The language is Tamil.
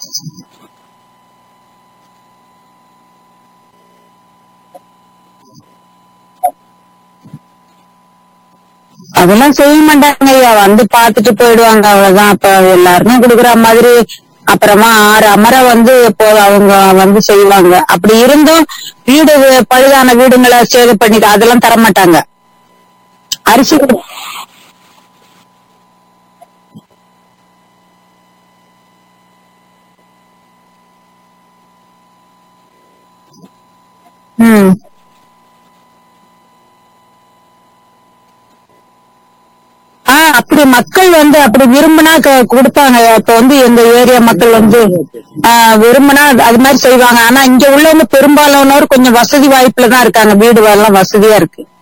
அதெல்லாம் செய்ய மாட்டாங்க ஐயா வந்து பாத்துட்டு போயிடுவாங்க அவ்வளவுதான் அப்ப எல்லாருமே குடுக்குற மாதிரி அப்புறமா ஆறு அமர வந்து இப்போ அவங்க வந்து செய்வாங்க அப்படி இருந்தும் வீடு பழுதான வீடுங்களை சேவை பண்ணிட்டு அதெல்லாம் தர மாட்டாங்க அரிசி கொடு- ம் ஆஹ் அப்படி மக்கள் வந்து அப்படி விரும்பினா க- கொடுப்பாங்க இப்ப வந்து எங்க ஏரியா மக்கள் வந்து ஆஹ் விரும்பினா அது- அது மாதிரி செய்வாங்க ஆனா இங்க உள்ளவங்க பெரும்பாலானோர் கொஞ்சம் வசதி வாய்ப்புல தான் இருக்காங்க வீடு எல்லாம் வசதியா இருக்கு